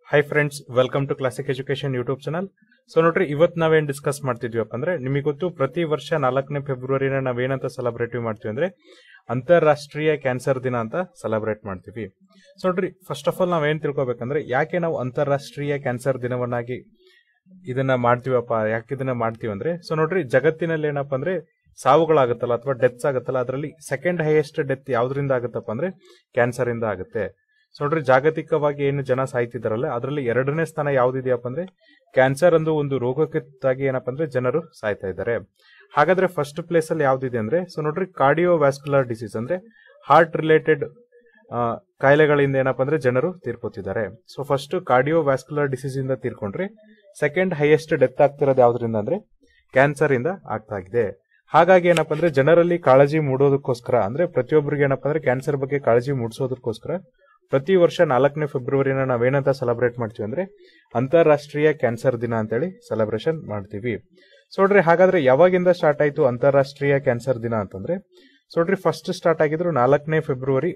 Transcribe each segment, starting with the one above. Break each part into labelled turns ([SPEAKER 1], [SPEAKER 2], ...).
[SPEAKER 1] high friends welcome to classic education YouTube channel so ನೋಡ್ರಿ ಇವತ್ತು ನಾವೇನ್ ಡಿಸ್ಕಸ್ ಮಾಡ್ತಿದ್ವಿಪ್ಪ ಅಂದ್ರೆ ನಿಮಗೆ ಗೊತ್ತು ಪ್ರತಿ ವರ್ಷ ನಾಲ್ಕನೇ ಫೆಬ್ರವರಿನ ನಾವೇನಂತ ಸೆಲೆಬ್ರೇಟಿವ್ ಮಾಡ್ತೀವಿ ಅಂದ್ರೆ ಅಂತಾರಾಷ್ಟ್ರೀಯ ಕ್ಯಾನ್ಸರ್ ದಿನ ಅಂತ ಸೆಲೆಬ್ರೇಟ್ ಮಾಡ್ತೀವಿ ಸೊ ನೋಡ್ರಿ ಫಸ್ಟ್ ಆಫ್ ಆಲ್ ನಾವೇನ್ ತಿಳ್ಕೊಬೇಕಂದ್ರೆ ಯಾಕೆ ನಾವು ಅಂತಾರಾಷ್ಟ್ರೀಯ ಕ್ಯಾನ್ಸರ್ ದಿನವನ್ನಾಗಿ ಇದನ್ನ ಮಾಡ್ತೀವಪ್ಪ ಯಾಕೆ ಇದನ್ನ ಮಾಡ್ತೀವಿ ಅಂದ್ರೆ ಸೊ ನೋಡ್ರಿ ಜಗತ್ತಿನಲ್ಲಿ ಏನಪ್ಪಾ ಅಂದ್ರೆ ಸಾವುಗಳಾಗುತ್ತಲ್ಲ ಅಥವಾ ಡೆತ್ಸ್ ಆಗುತ್ತಲ್ಲ ಅದರಲ್ಲಿ ಸೆಕೆಂಡ್ ಹೈಯೆಸ್ಟ್ ಡೆತ್ ಯಾವ್ದ್ರಿಂದ ಆಗುತ್ತಪ್ಪ ಅಂದ್ರೆ ಕ್ಯಾನ್ಸರ್ ಇಂದ ಆಗುತ್ತೆ ಸೊ ನೋಡ್ರಿ ಜಾಗತಿಕವಾಗಿ ಏನು ಜನ ಸಾಯ್ತಿದಾರಲ್ಲ ಅದರಲ್ಲಿ ಎರಡನೇ ಸ್ಥಾನ ಯಾವ್ದಿದೆಯಪ್ಪ ಅಂದ್ರೆ ಕ್ಯಾನ್ಸರ್ ಅಂದು ಒಂದು ರೋಗಕ್ಕಾಗಿ ಏನಪ್ಪ ಅಂದ್ರೆ ಜನರು ಸಾಯ್ತಾ ಇದ್ದಾರೆ ಹಾಗಾದ್ರೆ ಫಸ್ಟ್ ಪ್ಲೇಸ್ ಅಲ್ಲಿ ಯಾವ್ದಿದೆ ಅಂದ್ರೆ ಸೊ ನೋಡ್ರಿ ಕಾರ್ಡಿಯೋ ವ್ಯಾಸ್ಕುಲರ್ ಡಿಸೀಸ್ ಅಂದ್ರೆ ಹಾರ್ಟ್ ರಿಲೇಟೆಡ್ ಕಾಯಿಲೆಗಳಿಂದ ಏನಪ್ಪ ಅಂದ್ರೆ ಜನರು ತೀರ್ಕೋತಿದ್ದಾರೆ so first cardiovascular disease ಇಂದ ತೀರ್ಕೊಂಡ್ರೆ ಸೆಕೆಂಡ್ ಹೈಯೆಸ್ಟ್ ಡೆತ್ ಆಗ್ತಿರೋದು ಯಾವ್ದ್ರಿಂದ ಅಂದ್ರೆ ಕ್ಯಾನ್ಸರ್ ಇಂದ ಆಗ್ತಾ ಇದೆ ಹಾಗಾಗಿ ಏನಪ್ಪ ಅಂದ್ರೆ ಜನರಲ್ಲಿ ಕಾಳಜಿ ಮೂಡೋದಕ್ಕೋಸ್ಕರ ಅಂದ್ರೆ ಪ್ರತಿಯೊಬ್ಬರಿಗೆ ಏನಪ್ಪ ಅಂದ್ರೆ ಕ್ಯಾನ್ಸರ್ ಬಗ್ಗೆ ಕಾಳಜಿ ಮೂಡಿಸೋದಕ್ಕೋಸ್ಕರ ಪ್ರತಿ ವರ್ಷ ನಾಲ್ಕನೇ ಫೆಬ್ರವರಿನ ನಾವೇನಂತ ಸೆಲೆಬ್ರೇಟ್ ಮಾಡ್ತೀವಿ ಅಂದ್ರೆ ಅಂತಾರಾಷ್ಟ್ರೀಯ ಕ್ಯಾನ್ಸರ್ ದಿನ ಅಂತೇಳಿ ಸೆಲೆಬ್ರೇಷನ್ ಮಾಡ್ತೀವಿ ಸೊ ನೋಡ್ರಿ ಹಾಗಾದ್ರೆ ಯಾವಾಗಿಂದ ಸ್ಟಾರ್ಟ್ ಆಯ್ತು ಅಂತಾರಾಷ್ಟ್ರೀಯ ಕ್ಯಾನ್ಸರ್ ದಿನ ಅಂತಂದ್ರೆ ಸೊ ನೋಡ್ರಿ ಫಸ್ಟ್ ಸ್ಟಾರ್ಟ್ ಆಗಿದ್ರು ನಾಲ್ಕನೇ ಫೆಬ್ರವರಿ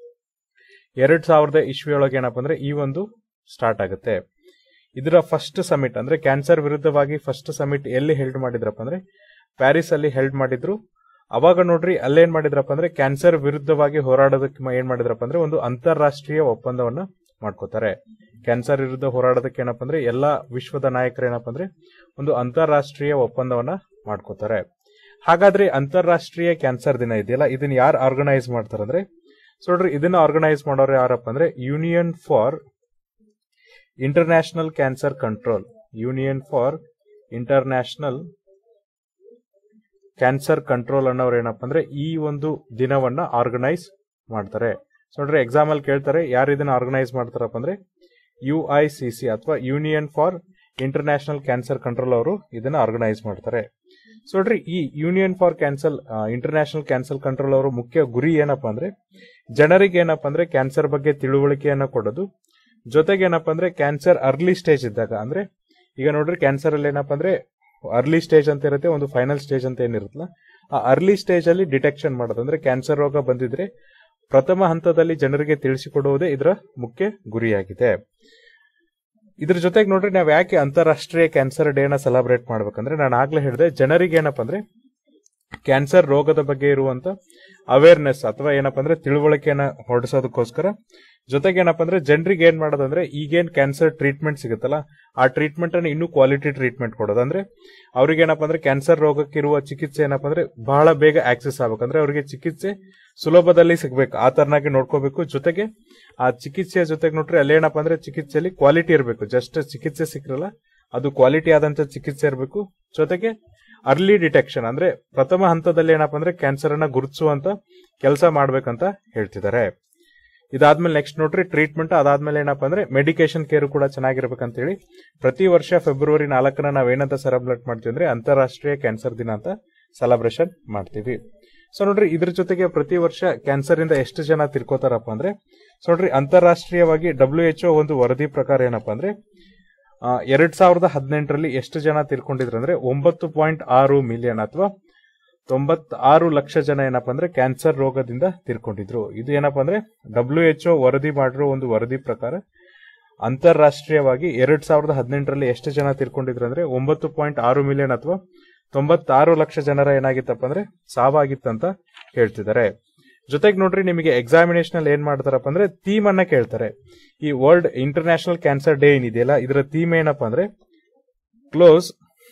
[SPEAKER 1] ಎರಡ್ ಸಾವಿರದ ಇಸ್ವಿಯೊಳಗೆ ಏನಪ್ಪ ಅಂದ್ರೆ ಈ ಒಂದು ಸ್ಟಾರ್ಟ್ ಆಗುತ್ತೆ ಇದರ ಫಸ್ಟ್ ಸಮಿಟ್ ಅಂದ್ರೆ ಕ್ಯಾನ್ಸರ್ ವಿರುದ್ಧವಾಗಿ ಫಸ್ಟ್ ಸಮಿಟ್ ಎಲ್ಲಿ ಹೆಲ್ಡ್ ಮಾಡಿದ್ರಪ್ಪ ಅಂದ್ರೆ ಪ್ಯಾರಿಸ್ ಅಲ್ಲಿ ಹೆಲ್ಡ್ ಮಾಡಿದ್ರು ಅವಾಗ ನೋಡ್ರಿ ಅಲ್ಲೇನ್ ಮಾಡಿದ್ರಪ್ಪ ಅಂದ್ರೆ ಕ್ಯಾನ್ಸರ್ ವಿರುದ್ಧವಾಗಿ ಹೋರಾಡೋದಕ್ಕೆ ಮ- ಏನ್ ಮಾಡಿದ್ರಪ್ಪ ಅಂದ್ರೆ ಒಂದು ಅಂತಾರಾಷ್ಟ್ರೀಯ ಒಪ್ಪಂದವನ್ನ ಮಾಡ್ಕೋತಾರೆ ಕ್ಯಾನ್ಸರ್ ವಿರುದ್ಧ ಹೋರಾಡೋದಕ್ಕೆ ಏನಪ್ಪ ಅಂದ್ರೆ ಎಲ್ಲಾ ವಿಶ್ವದ ನಾಯಕರು ಏನಪ್ಪ ಅಂದ್ರೆ ಒಂದು ಅಂತಾರಾಷ್ಟ್ರೀಯ ಒಪ್ಪಂದವನ್ನ ಮಾಡ್ಕೋತಾರೆ ಹಾಗಾದ್ರೆ ಅಂತಾರಾಷ್ಟ್ರೀಯ ಕ್ಯಾನ್ಸರ್ ದಿನ ಇದೆಯಲ್ಲ ಇದನ್ನ ಯಾರು ಆರ್ಗನೈಸ್ ಮಾಡ್ತಾರೆ ಅಂದ್ರೆ ಸೊ ನೋಡ್ರಿ ಇದನ್ನ ಆರ್ಗನೈಸ್ ಮಾಡೋರು ಯಾರಪ್ಪ ಅಂದ್ರೆ union for international cancer control union for international cancer control ಅನ್ನೋರು ಏನಪ್ಪ ಅಂದ್ರೆ ಈ ಒಂದು ದಿನವನ್ನ ಆರ್ಗನೈಸ್ ಮಾಡ್ತಾರೆ ಸೊ ನೋಡ್ರಿ ಎಕ್ಸಾಮ್ ಅಲ್ಲಿ ಕೇಳ್ತಾರೆ ಯಾರು ಇದನ್ನ ಆರ್ಗನೈಸ್ ಮಾಡ್ತಾರಪ್ಪ ಅಂದ್ರೆ ಯು ಐ ಸಿ ಸಿ ಅಥವಾ union for international cancer control ಅವರು ಇದನ್ನ ಆರ್ಗನೈಸ್ ಮಾಡ್ತಾರೆ ಸೊ ನೋಡ್ರಿ ಈ union for cancel international cancer control ಅವರು ಮುಖ್ಯ ಗುರಿ ಏನಪ್ಪಾ ಅಂದ್ರೆ ಜನರಿಗೆ ಏನಪ್ಪಾ ಅಂದ್ರೆ ಕ್ಯಾನ್ಸರ್ ಬಗ್ಗೆ ತಿಳುವಳಿಕೆಯನ್ನ ಕೊಡೋದು ಜೊತೆಗೆ ಏನಪ್ಪಾ ಅಂದ್ರೆ ಕ್ಯಾನ್ಸರ್ ಅರ್ಲಿ ಸ್ಟೇಜ್ ಇದ್ದಾಗ ಅಂದ್ರೆ ಈಗ ನೋಡ್ರಿ ಕ್ಯಾನ್ಸರ್ ಅಲ್ಲಿ ಏನಪ್ಪಾ ಅಂದ್ರೆ ಅರ್ಲಿ ಸ್ಟೇಜ್ ಅಂತ ಇರುತ್ತೆ ಒಂದು ಫೈನಲ್ ಸ್ಟೇಜ್ ಅಂತ ಏನಿರುತ್ತಲ್ಲ ಆ ಅರ್ಲಿ ಸ್ಟೇಜ್ ಅಲ್ಲಿ ಡಿಟೆಕ್ಷನ್ ಮಾಡೋದು ಅಂದ್ರೆ ಕ್ಯಾನ್ಸರ್ ರೋಗ ಬಂದಿದ್ರೆ ಪ್ರಥಮ ಹಂತದಲ್ಲಿ ಜನರಿಗೆ ತಿಳಿಸಿಕೊಡುವುದೇ ಇದರ ಮುಖ್ಯ ಗುರಿಯಾಗಿದೆ ಇದ್ರ ಜೊತೆಗೆ ನೋಡ್ರಿ ನಾವ್ ಯಾಕೆ ಅಂತಾರಾಷ್ಟ್ರೀಯ ಕ್ಯಾನ್ಸರ್ ಡೇನ ಸೆಲೆಬ್ರೇಟ್ ಮಾಡ್ಬೇಕಂದ್ರೆ ನಾನು ಆಗ್ಲೇ ಹೇಳಿದೆ ಜನರಿಗೆ ಏನಪ್ಪಾ ಅಂದ್ರೆ ಕ್ಯಾನ್ಸರ್ ರೋಗದ ಬಗ್ಗೆ ಇರುವಂತ ಅವೇರ್ನೆಸ್ ಅಥವಾ ಏನಪ್ಪಾ ಅಂದ್ರೆ ತಿಳುವಳಿಕೆಯನ್ನ ಹೊರಡಿಸೋದಕ್ಕೋಸ್ಕರ ಜೊತೆಗೆ ಏನಪ್ಪಾ ಅಂದ್ರೆ ಜನರಿಗೆ ಏನ್ ಮಾಡೋದಂದ್ರೆ ಈಗೇನ್ ಕ್ಯಾನ್ಸರ್ ಟ್ರೀಟ್ಮೆಂಟ್ ಸಿಗುತ್ತಲ್ಲ ಆ ಟ್ರೀಟ್ಮೆಂಟ್ ಅನ್ನು ಇನ್ನೂ ಕ್ವಾಲಿಟಿ ಟ್ರೀಟ್ಮೆಂಟ್ ಕೊಡೋದು ಅಂದ್ರೆ ಅವ್ರಿಗೆ ಏನಪ್ಪಾ ಅಂದ್ರೆ ಕ್ಯಾನ್ಸರ್ ರೋಗಕ್ಕೆ ಇರುವ ಚಿಕಿತ್ಸೆ ಏನಪ್ಪಾ ಅಂದ್ರೆ ಬಹಳ ಬೇಗ ಆಕ್ಸೆಸ್ ಆಗ್ಬೇಕಂದ್ರೆ ಅವರಿಗೆ ಚಿಕಿತ್ಸೆ ಸುಲಭದಲ್ಲಿ ಸಿಗ್ಬೇಕು ಆ ತರನಾಗಿ ನೋಡ್ಕೋಬೇಕು ಜೊತೆಗೆ ಆ ಚಿಕಿತ್ಸೆಯ ಜೊತೆಗೆ ನೋಡ್ರಿ ಅಲ್ಲೇನಪ್ಪ ಅಂದ್ರೆ ಚಿಕಿತ್ಸೆಯಲ್ಲಿ ಕ್ವಾಲಿಟಿ ಇರಬೇಕು ಜಸ್ಟ್ ಚಿಕಿತ್ಸೆ ಸಿಕ್ರಲ್ಲ ಅದು ಕ್ವಾಲಿಟಿ ಆದಂತ ಚಿಕಿತ್ಸೆ ಇರಬೇಕು ಜೊತೆಗೆ ಅರ್ಲಿ ಡಿಟೆಕ್ಷನ್ ಅಂದ್ರೆ ಪ್ರಥಮ ಹಂತದಲ್ಲಿ ಏನಪ್ಪಾ ಅಂದ್ರೆ ಕ್ಯಾನ್ಸರ್ ಅನ್ನ ಗುರುತಿಸುವಂತ ಕೆಲಸ ಮಾಡ್ಬೇಕಂತ ಹೇಳ್ತಿದ್ದಾರೆ ಇದಾದ್ಮೇಲೆ ನೆಕ್ಸ್ಟ್ ನೋಡ್ರಿ ಟ್ರೀಟ್ಮೆಂಟ್ ಅದಾದ್ಮೇಲೆ ಏನಪ್ಪಾ ಅಂದ್ರೆ ಮೆಡಿಕೇಶನ್ ಕೇರ್ ಕೂಡ ಚೆನ್ನಾಗಿರ್ಬೇಕಂತ ಹೇಳಿ ಪ್ರತಿ ವರ್ಷ ಫೆಬ್ರವರಿ ನಾಲ್ಕನ ನಾವೇನಂತ ಸೆಲೆಬ್ರೇಟ್ ಮಾಡ್ತೀವಿ ಅಂದ್ರೆ ಅಂತಾರಾಷ್ಟ್ರೀಯ ಕ್ಯಾನ್ಸರ್ ದಿನ ಅಂತ ಸೆಲೆಬ್ರೇಷನ್ ಮಾಡ್ತೀವಿ ಸೊ ನೋಡ್ರಿ ಇದ್ರ ಜೊತೆಗೆ ಪ್ರತಿ ವರ್ಷ ಕ್ಯಾನ್ಸರ್ ಇಂದ ಎಷ್ಟು ಜನ ತಿರ್ಕೋತಾರಪ್ಪ ಅಂದ್ರೆ ಸೊ ನೋಡ್ರಿ ಅಂತಾರಾಷ್ಟ್ರೀಯವಾಗಿ ಡಬ್ಲ್ಯೂ ಎಚ್ ಒಂದು ವರದಿ ಪ್ರಕಾರ ಏನಪ್ಪಾ ಅಂದ್ರೆ ಆ, ಎರಡ್ ಸಾವಿರದ ಹದಿನೆಂಟರಲ್ಲಿ ಎಷ್ಟು ಜನ ತಿರ್ಕೊಂಡಿದ್ರು ಅಂದ್ರೆ ಒಂಬತ್ತು ಪಾಯಿಂಟ್ ಆರು ಮಿಲಿಯನ್ ಅಥವಾ ತೊಂಬತ್ತಾರು ಲಕ್ಷ ಜನ ಏನಪ್ಪಾ ಅಂದ್ರೆ ಕ್ಯಾನ್ಸರ್ ರೋಗದಿಂದ ತೀರ್ಕೊಂಡಿದ್ರು ಇದು ಏನಪ್ಪಾ ಅಂದ್ರೆ ಡಬ್ಲ್ಯೂ ಎಚ್ ವರದಿ ಮಾಡಿರೋ ಒಂದು ವರದಿ ಪ್ರಕಾರ ಅಂತಾರಾಷ್ಟ್ರೀಯವಾಗಿ ಎರಡ್ ಸಾವಿರದ ಹದಿನೆಂಟರಲ್ಲಿ ಎಷ್ಟು ಜನ ತೀರ್ಕೊಂಡಿದ್ರು ಅಂದ್ರೆ ಒಂಬತ್ತು ಪಾಯಿಂಟ್ ಆರು ಮಿಲಿಯನ್ ಅಥವಾ ತೊಂಬತ್ತಾರು ಲಕ್ಷ ಜನರ ಏನಾಗಿತ್ತಪ್ಪ ಅಂದ್ರೆ ಸಾವಾಗಿತ್ತಂತ ಹೇಳ್ತಿದ್ದಾರೆ ಜೊತೆಗೆ ನೋಡ್ರಿ ನಿಮಗೆ ಎಕ್ಸಾಮಿನೇಷನ್ ಅಲ್ಲಿ ಏನ್ ಮಾಡ್ತಾರಪ್ಪ ಅಂದ್ರೆ ಥೀಮ್ ಅನ್ನ ಕೇಳ್ತಾರೆ ಈ ವರ್ಲ್ಡ್ ಇಂಟರ್ನ್ಯಾಷನಲ್ ಕ್ಯಾನ್ಸರ್ ಡೇ ಏನಿದೆಯಲ್ಲ ಇದರ ಥೀಮ್ ಏನಪ್ಪಾ ಅಂದ್ರೆ ಕ್ಲೋಸ್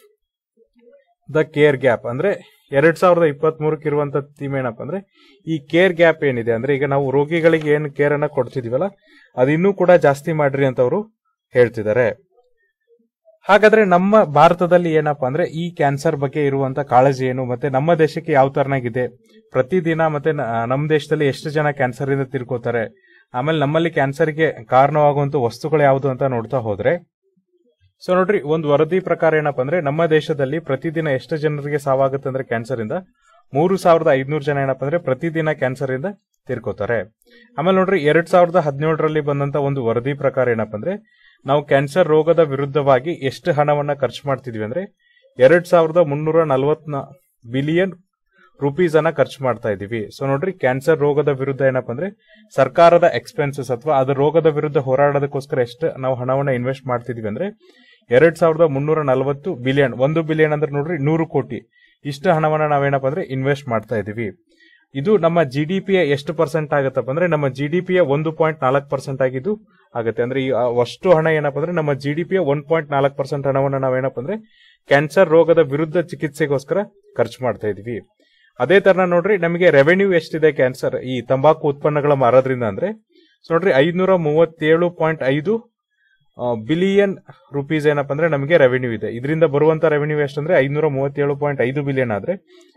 [SPEAKER 1] ದ ಕೇರ್ ಗ್ಯಾಪ್ ಅಂದ್ರೆ ಎರಡ್ ಸಾವಿರದ ಇಪ್ಪತ್ತ್ ಮೂರಕ್ಕೆ ಇರುವಂತ ಥೀಮ್ ಏನಪ್ಪಾ ಅಂದ್ರೆ ಈ ಕೇರ್ ಗ್ಯಾಪ್ ಏನಿದೆ ಅಂದ್ರೆ ಈಗ ನಾವು ರೋಗಿಗಳಿಗೆ ಏನು ಕೇರ್ ಅನ್ನ ಕೊಡ್ತಿದೀವಲ್ಲ ಅದಿನ್ನೂ ಕೂಡ ಜಾಸ್ತಿ ಮಾಡ್ರಿ ಅಂತ ಅವರು ಹೇಳ್ತಿದ್ದಾರೆ ಹಾಗಾದ್ರೆ ನಮ್ಮ ಭಾರತದಲ್ಲಿ ಏನಪ್ಪಾ ಅಂದ್ರೆ ಈ ಕ್ಯಾನ್ಸರ್ ಬಗ್ಗೆ ಇರುವಂತ ಕಾಳಜಿ ಏನು ಮತ್ತೆ ನಮ್ಮ ದೇಶಕ್ಕೆ ಯಾವ ತರನಾಗಿದೆ ಪ್ರತಿದಿನ ಮತ್ತೆ ನ- ನಮ್ಮ ದೇಶದಲ್ಲಿ ಎಷ್ಟು ಜನ ಕ್ಯಾನ್ಸರ್ ಇಂದ ತಿರ್ಕೋತಾರೆ ಆಮೇಲೆ ನಮ್ಮಲ್ಲಿ ಕ್ಯಾನ್ಸರ್ಗೆ ಕಾರಣವಾಗುವಂತ ವಸ್ತುಗಳು ಯಾವುದು ಅಂತ ನೋಡ್ತಾ ಹೋದ್ರೆ ಸೊ ನೋಡ್ರಿ ಒಂದು ವರದಿ ಪ್ರಕಾರ ಏನಪ್ಪಾ ಅಂದ್ರೆ ನಮ್ಮ ದೇಶದಲ್ಲಿ ಪ್ರತಿದಿನ ಎಷ್ಟು ಜನರಿಗೆ ಸಾವಾಗುತ್ತೆ ಅಂದ್ರೆ ಕ್ಯಾನ್ಸರ್ ಇಂದ ಮೂರು ಸಾವಿರದ ಐದ್ನೂರು ಜನ ಏನಪ್ಪಾ ಅಂದ್ರೆ ಪ್ರತಿದಿನ ಕ್ಯಾನ್ಸರ್ ಇಂದ ತೀರ್ಕೋತಾರೆ ಆಮೇಲೆ ನೋಡ್ರಿ ಎರಡ್ ಸಾವಿರದ ಹದಿನೇಳರಲ್ಲಿ ಬಂದಂತ ಒಂದು ವರದಿ ಪ್ರಕಾರ ಏನಪ್ಪಾ ಅಂದ್ರೆ ನಾವು ಕ್ಯಾನ್ಸರ್ ರೋಗದ ವಿರುದ್ಧವಾಗಿ ಎಷ್ಟು ಹಣವನ್ನ ಖರ್ಚು ಮಾಡ್ತಿದ್ವಿ ಅಂದ್ರೆ ಎರಡ್ ಸಾವಿರದ ಮುನ್ನೂರ ನಲವತ್ನ ಬಿಲಿಯನ್ ರುಪೀಸ್ ಅನ್ನ ಖರ್ಚು ಮಾಡ್ತಾ ಇದೀವಿ ಸೊ ನೋಡ್ರಿ ಕ್ಯಾನ್ಸರ್ ರೋಗದ ವಿರುದ್ಧ ಏನಪ್ಪಾ ಅಂದ್ರೆ ಸರ್ಕಾರದ ಎಕ್ಸ್ಪೆನ್ಸಸ್ ಅಥವಾ ಅದ್ರ ರೋಗದ ವಿರುದ್ಧ ಹೋರಾಡೋದಕ್ಕೋಸ್ಕರ ಎಷ್ಟು ನಾವು ಹಣವನ್ನ ಇನ್ವೆಸ್ಟ್ ಮಾಡ್ತಿದೀವಿ ಅಂದ್ರೆ ಎರಡ್ ಸಾವಿರದ ಮುನ್ನೂರ ನಲವತ್ತು ಬಿಲಿಯನ್ ಒಂದು ಬಿಲಿಯನ್ ಅಂದ್ರೆ ನೋಡ್ರಿ ನೂರು ಕೋಟಿ ಇಷ್ಟು ಹಣವನ್ನ ನಾವೇನಪ್ಪ ಅಂದ್ರೆ ಇನ್ವೆಸ್ಟ್ ಮಾಡ್ತಾ ಇದೀವಿ ಇದು ನಮ್ಮ ಜಿ ಡಿ ಪಿಯ ಎಷ್ಟು ಪರ್ಸೆಂಟ್ ಆಗತ್ತಪ್ಪ ಅಂದ್ರೆ ನಮ್ಮ ಜಿ ಡಿ ಪಿಯ ಒಂದು ಪಾಯಿಂಟ್ ನಾಲ್ಕು ಪರ್ಸೆಂಟ್ ಆಗಿದ್ದು ಆಗುತ್ತೆ ಅಂದ್ರೆ ಈ ಆ ಅಷ್ಟು ಹಣ ಏನಪ್ಪ ಅಂದ್ರೆ ನಮ್ಮ ಜಿ ಡಿ ಪಿಯ ಒನ್ ಪಾಯಿಂಟ್ ನಾಲ್ಕು ಪರ್ಸೆಂಟ್ ಹಣವನ್ನ ನಾವೇನಪ್ಪ ಅಂದ್ರೆ ಕ್ಯಾನ್ಸರ್ ರೋಗದ ವಿರುದ್ಧ ಚಿಕಿತ್ಸೆಗೋಸ್ಕರ ಖರ್ಚು ಮಾಡ್ತಾ ಇದೀವಿ ಅದೇ ತರ ನೋಡ್ರಿ ನಮಗೆ ರೆವೆನ್ಯೂ ಎಷ್ಟಿದೆ ಕ್ಯಾನ್ಸರ್ ಈ ತಂಬಾಕು ಉತ್ಪನ್ನಗಳ ಮಾರೋದ್ರಿಂದ ಅಂದ್ರೆ ಸೊ ನೋಡ್ರಿ ಐದ್ನೂರ ಮೂವತ್ತೇಳು ಪಾಯಿಂಟ್ ಐದು ಬಿಲಿಯನ್ ರುಪೀಸ್ ಏನಪ್ಪ ಅಂದ್ರೆ ನಮಗೆ ರೆವೆನ್ಯೂ ಇದೆ ಇದರಿಂದ ಬರುವಂತ ರೆವೆನ್ಯೂ ಎಷ್ಟಂದ್ರೆ ಐದ್ನೂರ ಮೂವತ್ತೇಳು ಪಾಯಿಂಟ್ ಐದು ಬಿಲಿಯನ್ ಆದ್ರೆ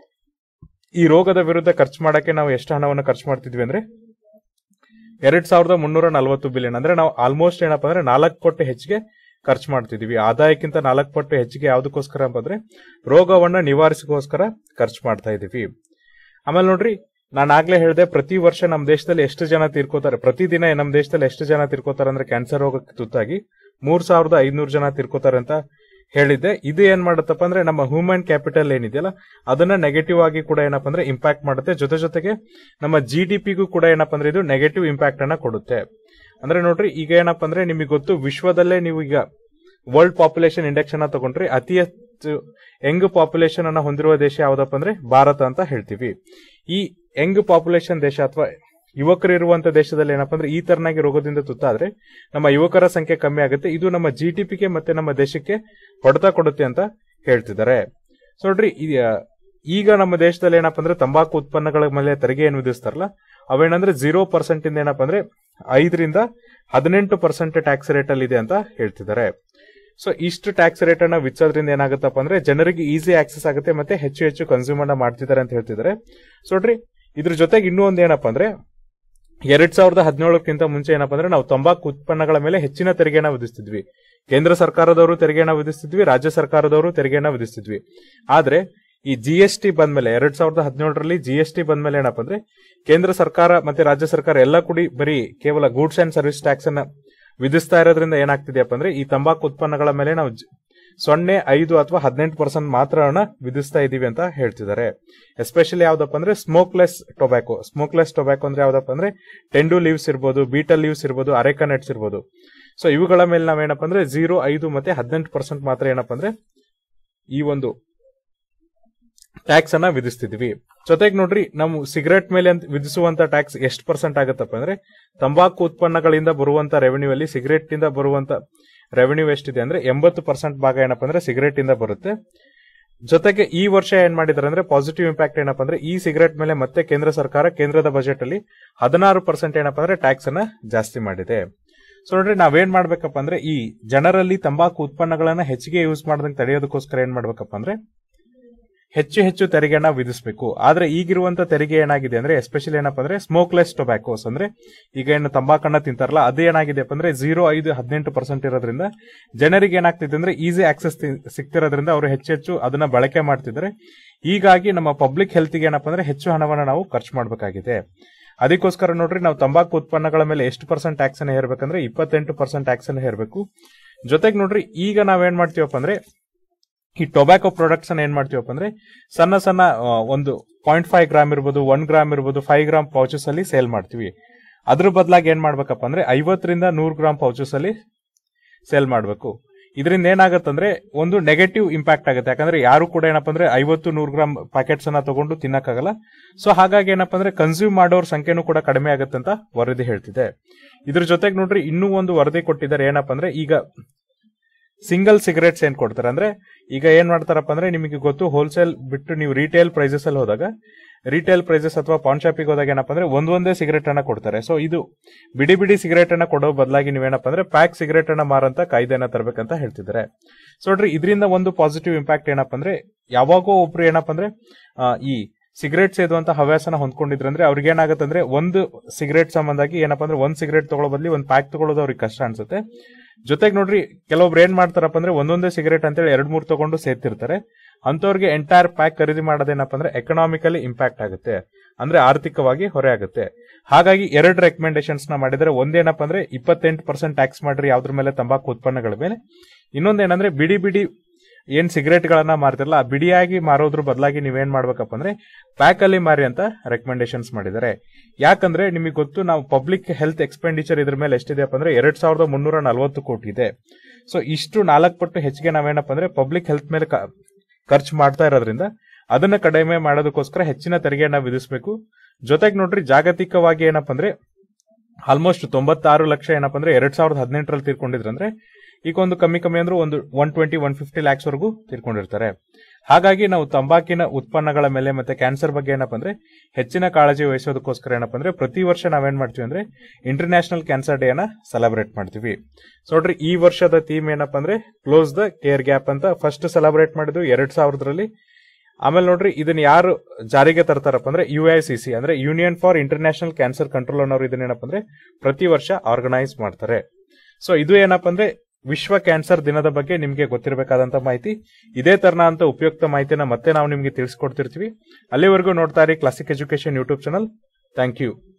[SPEAKER 1] ಈ ರೋಗದ ವಿರುದ್ಧ ಖರ್ಚು ಮಾಡಕ್ಕೆ ನಾವು ಎಷ್ಟು ಹಣವನ್ನು ಖರ್ಚು ಮಾಡ್ತಿದ್ವಿ ಅಂದ್ರೆ ಎರಡ್ ಸಾವಿರದ ಮುನ್ನೂರ ನಲವತ್ತು ಬಿಲಿಯನ್ ಅಂದ್ರೆ ನಾವು ಆಲ್ಮೋಸ್ಟ್ ಏನಪ್ಪ ಅಂದ್ರೆ ನಾಲ್ಕು ಪಟ್ಟು ಹೆಚ್ಚಿಗೆ ಖರ್ಚು ಮಾಡ್ತಿದೀವಿ ಆದಾಯಕ್ಕಿಂತ ನಾಲ್ಕು ಪಟ್ಟು ಹೆಚ್ಚಿಗೆ ಯಾವ್ದಕ್ಕೋಸ್ಕರ ಅಂತಂದ್ರೆ ರೋಗವನ್ನ ನಿವಾರಿಸಗೋಸ್ಕರ ಖರ್ಚು ಮಾಡ್ತಾ ಇದೀವಿ ಆಮೇಲೆ ನೋಡ್ರಿ ನಾನು ಆಗ್ಲೇ ಹೇಳಿದೆ ಪ್ರತಿ ವರ್ಷ ನಮ್ಮ ದೇಶದಲ್ಲಿ ಎಷ್ಟು ಜನ ತೀರ್ಕೋತಾರೆ ಪ್ರತಿದಿನ ನಮ್ಮ ದೇಶದಲ್ಲಿ ಎಷ್ಟು ಜನ ತೀರ್ಕೋತಾರೆ ಅಂದ್ರೆ ಕ್ಯಾನ್ಸರ್ ರೋಗಕ್ಕೆ ತುತ್ತಾಗಿ ಮೂರ್ ಸಾವಿರದ ಐದ್ನೂರು ಜನ ತೀರ್ಕೋತಾರೆ ಅಂತ ಹೇಳಿದ್ದೆ ಇದು ಏನ್ ಮಾಡುತ್ತಪ್ಪ ಅಂದ್ರೆ ನಮ್ಮ ಹ್ಯೂಮನ್ ಕ್ಯಾಪಿಟಲ್ ಏನಿದೆಯಲ್ಲ ಅದನ್ನ ನೆಗೆಟಿವ್ ಆಗಿ ಕೂಡ ಏನಪ್ಪ ಅಂದ್ರೆ ಇಂಪ್ಯಾಕ್ಟ್ ಮಾಡುತ್ತೆ ಜೊತೆ ಜೊತೆಗೆ ನಮ್ಮ ಜಿ ಡಿ ಪಿಗೂ ಕೂಡ ಏನಪ್ಪ ಅಂದ್ರೆ ಇದು ನೆಗೆಟಿವ್ ಇಂಪ್ಯಾಕ್ಟ್ ಅನ್ನ ಕೊಡುತ್ತೆ ಅಂದ್ರೆ ನೋಡ್ರಿ ಈಗ ಏನಪ್ಪ ಅಂದ್ರೆ ನಿಮಗೆ ಗೊತ್ತು ವಿಶ್ವದಲ್ಲೇ ನೀವು ಈಗ ವರ್ಲ್ಡ್ ಪಾಪ್ಯುಲೇಷನ್ ಇಂಡೆಕ್ಸ್ ಅನ್ನ ತಗೊಂಡ್ರಿ ಅತಿ ಹೆಚ್ಚು ಯಂಗ್ ಪಾಪ್ಯುಲೇಷನ್ ಅನ್ನ ಹೊಂದಿರುವ ದೇಶ ಯಾವ್ದಪ್ಪ ಅಂದ್ರೆ ಭಾರತ ಅಂತ ಹೇಳ್ತೀವಿ ಈ ಯಂಗ್ ಪಾಪ್ಯುಲೇಷನ್ ದೇಶ ಅಥವಾ ಯುವಕರು ಇರುವಂತ ದೇಶದಲ್ಲಿ ಏನಪ್ಪ ಅಂದ್ರೆ ಈ ತರನಾಗಿ ರೋಗದಿಂದ ತುತ್ತಾದ್ರೆ ನಮ್ಮ ಯುವಕರ ಸಂಖ್ಯೆ ಕಮ್ಮಿ ಆಗುತ್ತೆ ಇದು ನಮ್ಮ ಜಿ ಟಿ ಪಿಗೆ ಮತ್ತೆ ನಮ್ಮ ದೇಶಕ್ಕೆ ಹೊಡೆತ ಕೊಡುತ್ತೆ ಅಂತ ಹೇಳ್ತಿದ್ದಾರೆ ಸೊ ನೋಡ್ರಿ ಈ- ಈಗ ನಮ್ಮ ದೇಶದಲ್ಲಿ ಏನಪ್ಪ ಅಂದ್ರೆ ತಂಬಾಕು ಉತ್ಪನ್ನಗಳ ಮೇಲೆ ತೆರಿಗೆ ಏನು ವಿಧಿಸ್ತಾರಲ್ಲ ಅವೇನಂದ್ರೆ ಜೀರೋ ಪರ್ಸೆಂಟ್ ಇಂದ ಏನಪ್ಪ ಅಂದ್ರೆ ಐದರಿಂದ ಹದಿನೆಂಟು ಪರ್ಸೆಂಟ್ ಟ್ಯಾಕ್ಸ್ ರೇಟ್ ಅಲ್ಲಿ ಇದೆ ಅಂತ ಹೇಳ್ತಿದ್ದಾರೆ ಸೊ ಇಷ್ಟು ಟ್ಯಾಕ್ಸ್ ರೇಟ್ ಅನ್ನ ವಿಧಿಸೋದ್ರಿಂದ ಏನಾಗುತ್ತಪ್ಪ ಅಂದ್ರೆ ಜನರಿಗೆ ಈಸಿ ಆಕ್ಸೆಸ್ ಆಗುತ್ತೆ ಮತ್ತೆ ಹೆಚ್ಚು ಹೆಚ್ಚು ಕನ್ಸ್ಯೂಮ್ ಅನ್ನ ಮಾಡ್ತಿದ್ದಾರೆ ಅಂತ ಹೇಳ್ತಿದ್ದಾರೆ ಸೊ ನೋಡ್ರಿ ಇದ್ರ ಜೊತೆಗೆ ಇನ್ನೂ ಒಂದ್ ಏನಪ್ಪ ಅಂದ್ರೆ ಎರಡ್ ಸಾವಿರದ ಹದಿನೇಳಕ್ಕಿಂತ ಮುಂಚೆ ಏನಪ್ಪ ಅಂದ್ರೆ ನಾವು ತಂಬಾಕು ಉತ್ಪನ್ನಗಳ ಮೇಲೆ ಹೆಚ್ಚಿನ ತೆರಿಗೆನ ವಿಧಿಸ್ತಿದ್ವಿ ಕೇಂದ್ರ ಸರ್ಕಾರದವರು ತೆರಿಗೆನ ವಿಧಿಸ್ತಿದ್ವಿ ರಾಜ್ಯ ಸರ್ಕಾರದವರು ತೆರಿಗೆನ ವಿಧಿಸ್ತಿದ್ವಿ ಆದ್ರೆ ಈ ಜಿ ಎಸ್ ಟಿ ಬಂದ್ಮೇಲೆ ಎರಡ್ ಸಾವಿರದ ಹದಿನೇಳರಲ್ಲಿ ಜಿ ಎಸ್ ಟಿ ಬಂದ್ಮೇಲೆ ಏನಪ್ಪ ಅಂದ್ರೆ ಕೇಂದ್ರ ಸರ್ಕಾರ ಮತ್ತೆ ರಾಜ್ಯ ಸರ್ಕಾರ ಎಲ್ಲ ಕೂಡಿ ಬರೀ ಕೇವಲ ಗೂಡ್ಸ್ ಅಂಡ್ ಸರ್ವಿಸ್ ಟ್ಯಾಕ್ಸ್ ಅನ್ನ ವಿಧಿಸ್ತಾ ಇರೋದ್ರಿಂದ ಏನಾಗ್ತಿದೆಯಪ್ಪ ಅಂದ್ರೆ ಈ ತಂಬಾಕು ಉತ್ಪನ್ನಗಳ ಮೇಲೆ ನಾವು ಜ- ಸೊನ್ನೆ ಐದು ಅಥವಾ ಹದಿನೆಂಟು ಪರ್ಸೆಂಟ್ ಮಾತ್ರ ಹಣ ವಿಧಿಸ್ತಾ ಇದೀವಿ ಅಂತ ಹೇಳ್ತಿದ್ದಾರೆ ಎಸ್ಪೆಷಲಿ ಯಾವ್ದಪ್ಪ ಅಂದ್ರೆ ಸ್ಮೋಕ್ಲೆಸ್ ಟೊಬ್ಯಾಕೋ ಸ್ಮೋಕ್ಲೆಸ್ ಟೊಬ್ಯಾಕೋ ಅಂದ್ರೆ ಯಾವ್ದಪ್ಪ ಅಂದ್ರೆ ಟೆಂಡು ಲೀವ್ಸ್ ಇರ್ಬೋದು ಬೀಟಲ್ ಲೀವ್ಸ್ ಇರ್ಬೋದು ಅರೆಕಾ ನಟ್ಸ್ ಇರ್ಬೋದು ಸೊ ಇವುಗಳ ಮೇಲೆ ನಾವೇನಪ್ಪ ಅಂದ್ರೆ ಜೀರೋ ಐದು ಮತ್ತೆ ಹದಿನೆಂಟು ಪರ್ಸೆಂಟ್ ಮಾತ್ರ ಏನಪ್ಪ ಅಂದ್ರೆ ಈ ಒಂದು ಟ್ಯಾಕ್ಸ್ ಅನ್ನ ವಿಧಿಸ್ತಿದ್ವಿ ಜೊತೆಗೆ ನೋಡ್ರಿ ನಾವು ಸಿಗರೆಟ್ ಮೇಲೆ ಅಂತ ವಿಧಿಸುವಂತ ಟ್ಯಾಕ್ಸ್ ಎಷ್ಟು ಪರ್ಸೆಂಟ್ ಆಗುತ್ತಪ್ಪ ಅಂದ್ರೆ ತಂಬಾಕು ಉತ್ಪನ್ನಗಳಿಂದ ಬರುವಂತ ರೆವೆನ್ಯೂ ಅಲ್ಲಿ ಸಿಗರೆಟ್ ಇಂದ ಬರುವಂತ ರೆವೆನ್ಯೂ ಎಷ್ಟಿದೆ ಅಂದ್ರೆ ಎಂಬತ್ತು ಪರ್ಸೆಂಟ್ ಭಾಗ ಏನಪ್ಪ ಅಂದ್ರೆ ಸಿಗರೆಟ್ ಇಂದ ಬರುತ್ತೆ ಜೊತೆಗೆ ಈ ವರ್ಷ ಏನ್ ಮಾಡಿದಾರೆ ಅಂದ್ರೆ ಪಾಸಿಟಿವ್ ಇಂಪ್ಯಾಕ್ಟ್ ಏನಪ್ಪ ಅಂದ್ರೆ ಈ ಸಿಗರೆಟ್ ಮೇಲೆ ಮತ್ತೆ ಕೇಂದ್ರ ಸರ್ಕಾರ ಕೇಂದ್ರದ ಬಜೆಟ್ ಅಲ್ಲಿ ಹದಿನಾರು ಪರ್ಸೆಂಟ್ ಏನಪ್ಪ ಅಂದ್ರೆ ಟ್ಯಾಕ್ಸ್ ಅನ್ನ ಜಾಸ್ತಿ ಮಾಡಿದೆ ಸೊ ನೋಡ್ರಿ ನಾವೇನ್ ಮಾಡ್ಬೇಕಪ್ಪ ಅಂದ್ರೆ ಈ ಜನರಲ್ಲಿ ತಂಬಾಕು ಉತ್ಪನ್ನಗಳನ್ನ ಹೆಚ್ಚಿಗೆ ಯೂಸ್ ಮಾಡದಂಗೆ ತಡೆಯೋದಕ್ಕೋಸ್ಕರ ಏನ್ ಮಾಡ್ಬೇಕಪ್ಪ ಅಂದ್ರೆ ಹೆಚ್ಚು ಹೆಚ್ಚು ತೆರಿಗೆನ ವಿಧಿಸಬೇಕು ಆದ್ರೆ ಈಗಿರುವಂತ ತೆರಿಗೆ ಏನಾಗಿದೆ ಅಂದ್ರೆ ಎಸ್ಪೆಷಲಿ ಏನಪ್ಪ ಅಂದ್ರೆ ಸ್ಮೋಕ್ಲೆಸ್ ಟೊಬ್ಯಾಕೋಸ್ ಅಂದ್ರೆ ಈಗ ಏನು ತಂಬಾಕನ್ನ ತಿಂತಾರಲ್ಲ ಅದು ಏನಾಗಿದೆ ಅಂದ್ರೆ ಜೀರೋ ಐದು ಹದಿನೆಂಟು ಪರ್ಸೆಂಟ್ ಇರೋದ್ರಿಂದ ಜನರಿಗೆ ಏನಾಗ್ತಿದೆ ಅಂದ್ರೆ ಈಸಿ ಆಕ್ಸೆಸ್ ಸಿಗ್ತಿರೋದ್ರಿಂದ ಅವರು ಹೆಚ್ಚೆಚ್ಚು ಅದನ್ನ ಬಳಕೆ ಮಾಡ್ತಿದ್ದಾರೆ ಹೀಗಾಗಿ ನಮ್ಮ ಪಬ್ಲಿಕ್ ಹೆಲ್ತ್ಗೆ ಏನಪ್ಪ ಅಂದ್ರೆ ಹೆಚ್ಚು ಹಣವನ್ನ ನಾವು ಖರ್ಚು ಮಾಡಬೇಕಾಗಿದೆ ಅದಕ್ಕೋಸ್ಕರ ನೋಡ್ರಿ ನಾವು ತಂಬಾಕು ಉತ್ಪನ್ನಗಳ ಮೇಲೆ ಎಷ್ಟು ಪರ್ಸೆಂಟ್ ಟ್ಯಾಕ್ಸ್ ಅನ್ನ ಹೇರ್ಬೇಕಂದ್ರೆ ಇಪ್ಪತ್ತೆಂಟು ಪರ್ಸೆಂಟ್ ಟ್ಯಾಕ್ಸ್ ಅನ್ನ ಹೇರ್ಬೇಕು ಜೊತೆಗೆ ನೋಡ್ರಿ ಈಗ ನಾವೇನ್ ಮಾಡ್ತೀವಪ್ಪ ಅಂದ್ರೆ ಈ ಟೊಬ್ಯಾಕೊ ಪ್ರಾಡಕ್ಟ್ಸ್ ಅನ್ನ ಏನ್ ಮಾಡ್ತೀವಪ್ಪ ಅಂದ್ರೆ ಸಣ್ಣ ಸಣ್ಣ ಆ, ಒಂದು ಪಾಯಿಂಟ್ ಫೈವ್ ಗ್ರಾಮ್ ಇರ್ಬೋದು ಒನ್ ಗ್ರಾಮ್ ಇರ್ಬೋದು ಫೈವ್ ಗ್ರಾಮ್ ಪೌಚಸ್ ಅಲ್ಲಿ ಸೇಲ್ ಮಾಡ್ತೀವಿ ಅದ್ರ ಬದಲಾಗಿ ಏನ್ ಮಾಡ್ಬೇಕಪ್ಪ ಅಂದ್ರೆ ಐವತ್ತರಿಂದ ನೂರು ಗ್ರಾಮ್ ಪೌಚಸ್ ಅಲ್ಲಿ ಸೇಲ್ ಮಾಡಬೇಕು ಇದರಿಂದ ಏನಾಗತ್ತಂದ್ರೆ ಒಂದು ನೆಗೆಟಿವ್ ಇಂಪ್ಯಾಕ್ಟ್ ಆಗುತ್ತೆ ಯಾಕಂದ್ರೆ ಯಾರು ಕೂಡ ಏನಪ್ಪ ಅಂದ್ರೆ ಐವತ್ತು ನೂರು ಗ್ರಾಮ್ ಪ್ಯಾಕೆಟ್ಸ್ ಅನ್ನ ತಗೊಂಡು ತಿನ್ನಕ್ಕಾಗಲ್ಲ ಸೊ ಹಾಗಾಗಿ ಏನಪ್ಪ ಅಂದ್ರೆ ಕನ್ಸ್ಯೂಮ್ ಮಾಡೋರ್ ಸಂಖ್ಯೆನೂ ಕೂಡ ಕಡಿಮೆ ಆಗುತ್ತೆ ಅಂತ ವರದಿ ಹೇಳ್ತಿದೆ ಇದ್ರ ಜೊತೆಗೆ ನೋಡ್ರಿ ಇನ್ನೂ ಒಂದು ವರದಿ ಕೊಟ್ಟಿದ್ದಾರೆ ಏನಪ್ಪ ಅಂದ್ರೆ ಈಗ ಸಿಂಗಲ್ ಸಿಗರೇಟ್ಸ್ ಏನ್ ಕೊಡ್ತಾರೆ ಅಂದ್ರೆ ಈಗ ಏನ್ ಮಾಡ್ತಾರಪ್ಪ ಅಂದ್ರೆ ನಿಮಗೆ ಗೊತ್ತು ಹೋಲ್ಸೇಲ್ ಬಿಟ್ಟು ನೀವು ರಿಟೇಲ್ ಪ್ರೈಸಸ್ ಅಲ್ಲಿ ಹೋದಾಗ ರಿಟೇಲ್ ಪ್ರೈಸಸ್ ಅಥವಾ ಪಾನ್ ಶಾಪಿಗೆ ಹೋದಾಗ ಏನಪ್ಪ ಅಂದ್ರೆ ಒಂದೊಂದೇ ಸಿಗರೇಟ್ ಅನ್ನ ಕೊಡ್ತಾರೆ ಸೊ ಇದು ಬಿಡಿ ಬಿಡಿ ಸಿಗರೇಟ್ ಅನ್ನ ಕೊಡೋ ಬದಲಾಗಿ ನೀವೇನಪ್ಪ ಅಂದ್ರೆ ಪ್ಯಾಕ್ ಸಿಗರೇಟ್ ಅನ್ನ ಮಾರಂತ ಕಾಯ್ದೆನ ತರಬೇಕಂತ ಹೇಳ್ತಿದ್ದಾರೆ ಸೊ ನೋಡ್ರಿ ಇದರಿಂದ ಒಂದು ಪಾಸಿಟಿವ್ ಇಂಪ್ಯಾಕ್ಟ್ ಏನಪ್ಪ ಅಂದ್ರೆ ಯಾವಾಗೋ ಒಬ್ರು ಏನಪ್ಪ ಅಂದ್ರೆ ಆ, ಈ ಸಿಗರೇಟ್ ಸೇದುವಂತ ಹವ್ಯಾಸನ ಹೊಂದ್ಕೊಂಡಿದ್ರೆ ಅಂದ್ರೆ ಅವ್ರಿಗೆ ಏನಾಗುತ್ತೆ ಅಂದ್ರೆ ಒಂದು ಸಿಗರೇಟ್ ಸಂಬಂಧಾಗಿ ಏನಪ್ಪ ಅಂದ್ರೆ ಒಂದ್ ಸಿಗರೇಟ್ ತಗೊಳ್ಳೋ ಬದಲಿ ಒಂದ್ ಪ್ಯಾಕ್ ತಗೊಳ್ಳೋದು ಅವ್ರಿಗೆ ಕಷ್ಟ ಅನ್ಸುತ್ತೆ ಜೊತೆಗೆ ನೋಡ್ರಿ ಕೆಲವೊಬ್ರು ಏನ್ ಮಾಡ್ತಾರಪ್ಪ ಅಂದ್ರೆ ಒಂದೊಂದೇ ಸಿಗರೇಟ್ ಅಂತೇಳಿ ಎರಡ್ ಮೂರ್ ತಗೊಂಡು ಸೇರ್ತಿರ್ತಾರೆ ಅಂತವ್ರಿಗೆ ಎಂಟೈರ್ ಪ್ಯಾಕ್ ಖರೀದಿ ಮಾಡೋದೇನಪ್ಪ ಅಂದ್ರೆ ಎಕನಾಮಿಕಲಿ ಇಂಪ್ಯಾಕ್ಟ್ ಆಗುತ್ತೆ ಅಂದ್ರೆ ಆರ್ಥಿಕವಾಗಿ ಹೊರೆ ಆಗುತ್ತೆ ಹಾಗಾಗಿ ಎರಡು ರೆಕಮೆಂಡೇಶನ್ಸ್ ನ ಮಾಡಿದ್ರೆ ಒಂದೇನಪ್ಪ ಅಂದ್ರೆ ಇಪ್ಪತ್ತೆಂಟು ಪರ್ಸೆಂಟ್ ಟ್ಯಾಕ್ಸ್ ಮಾಡ್ರಿ ಯಾವ್ದ್ರ ಮೇಲೆ ತಂಬಾಕು ಉತ್ಪನ್ನಗಳ ಮೇಲೆ ಇನ್ನೊಂದೇನಂದ್ರೆ ಬಿಡಿ ಬಿಡಿ ಏನ್ ಸಿಗರೇಟ್ ಗಳನ್ನ ಮಾರ್ತಿರಲ್ಲ ಆ ಬಿಡಿಯಾಗಿ ಮಾರೋದ್ರ ಬದಲಾಗಿ ನೀವೇನ್ ಮಾಡ್ಬೇಕಪ್ಪ ಅಂದ್ರೆ ಪ್ಯಾಕ್ ಅಲ್ಲಿ ಮಾರಿ ಅಂತ ರೆಕಮೆಂಡೇಶನ್ಸ್ ಮಾಡಿದ್ದಾರೆ ಯಾಕಂದ್ರೆ ನಿಮಗೆ ಗೊತ್ತು ನಾವು ಪಬ್ಲಿಕ್ ಹೆಲ್ತ್ ಎಕ್ಸ್ಪೆಂಡಿಚರ್ ಇದ್ರ ಮೇಲೆ ಎಷ್ಟಿದೆಯಪ್ಪ ಅಂದ್ರೆ ಎರಡ್ ಸಾವಿರದ ಮುನ್ನೂರ ನಲವತ್ತು ಕೋಟಿ ಇದೆ ಸೊ ಇಷ್ಟು ನಾಲ್ಕು ಪಟ್ಟು ಹೆಚ್ಚಿಗೆ ನಾವೇನಪ್ಪ ಅಂದ್ರೆ ಪಬ್ಲಿಕ್ ಹೆಲ್ತ್ ಮೇಲೆ ಕ- ಖರ್ಚು ಮಾಡ್ತಾ ಇರೋದ್ರಿಂದ ಅದನ್ನ ಕಡಿಮೆ ಮಾಡೋದಕ್ಕೋಸ್ಕರ ಹೆಚ್ಚಿನ ತೆರಿಗೆಯನ್ನ ವಿಧಿಸಬೇಕು ಜೊತೆಗೆ ನೋಡ್ರಿ ಜಾಗತಿಕವಾಗಿ ಏನಪ್ಪ ಅಂದ್ರೆ ಆಲ್ಮೋಸ್ಟ್ ತೊಂಬತ್ತಾರು ಲಕ್ಷ ಏನಪ್ಪ ಅಂದ್ರೆ ಎರಡ್ ಸಾವಿರದ ಹದಿನೆಂಟರಲ್ಲಿ ತೀರ್ಕೊಂಡಿದ್ರಂದ್ರೆ ಈಗ ಒಂದು ಕಮ್ಮಿ ಕಮ್ಮಿ ಅಂದ್ರೆ ಒಂದು one twenty one fifty lakhs ವರೆಗೂ ತೀರ್ಕೊಂಡಿರ್ತಾರೆ ಹಾಗಾಗಿ ನಾವು ತಂಬಾಕಿನ ಉತ್ಪನ್ನಗಳ ಮೇಲೆ ಮತ್ತೆ ಕ್ಯಾನ್ಸರ್ ಬಗ್ಗೆ ಏನಪ್ಪ ಅಂದ್ರೆ ಹೆಚ್ಚಿನ ಕಾಳಜಿ ವಹಿಸೋದಕ್ಕೋಸ್ಕರ ಏನಪ್ಪ ಅಂದ್ರೆ ಪ್ರತಿ ವರ್ಷ ನಾವೇನ್ ಮಾಡ್ತೀವಿ ಅಂದ್ರೆ ಇಂಟರ್ನ್ಯಾಷನಲ್ ಕ್ಯಾನ್ಸರ್ ಡೇ ಅನ್ನ ಸೆಲೆಬ್ರೇಟ್ ಮಾಡ್ತೀವಿ ಸೊ ನೋಡ್ರಿ ಈ ವರ್ಷದ ಥೀಮ್ ಏನಪ್ಪ ಅಂದ್ರೆ ಕ್ಲೋಸ್ ದ ಕೇರ್ ಗ್ಯಾಪ್ ಅಂತ ಫಸ್ಟ್ ಸೆಲೆಬ್ರೇಟ್ ಮಾಡಿದ್ವಿ ಎರಡ್ ಸಾವಿರದಲ್ಲಿ ಆಮೇಲೆ ನೋಡ್ರಿ ಇದನ್ನ ಯಾರು ಜಾರಿಗೆ ತರ್ತಾರಪ್ಪ ಅಂದ್ರೆ ಯು ಐ ಸಿ ಸಿ ಅಂದ್ರೆ union for international cancer control ಅನ್ನೋರು ಇದನ್ನ ಏನಪ್ಪ ಅಂದ್ರೆ ಪ್ರತಿ ವರ್ಷ ಆರ್ಗನೈಸ್ ಮಾಡ್ತಾರೆ ಸೊ ಇದು ಏನಪ್ಪ ಅಂದ್ರೆ ವಿಶ್ವ ಕ್ಯಾನ್ಸರ್ ದಿನದ ಬಗ್ಗೆ ನಿಮಗೆ ಗೊತ್ತಿರಬೇಕಾದಂತ ಮಾಹಿತಿ ಇದೇ ತರನ ಅಂತ ಉಪಯುಕ್ತ ಮಾಹಿತಿನ ಮತ್ತೆ ನಾವು ನಿಮಗೆ ತಿಳಿಸ್ಕೊಡ್ತಿರ್ತೀವಿ ಅಲ್ಲಿವರೆಗೂ ನೋಡ್ತಾ ಇರಿ classic education YouTube channel thank you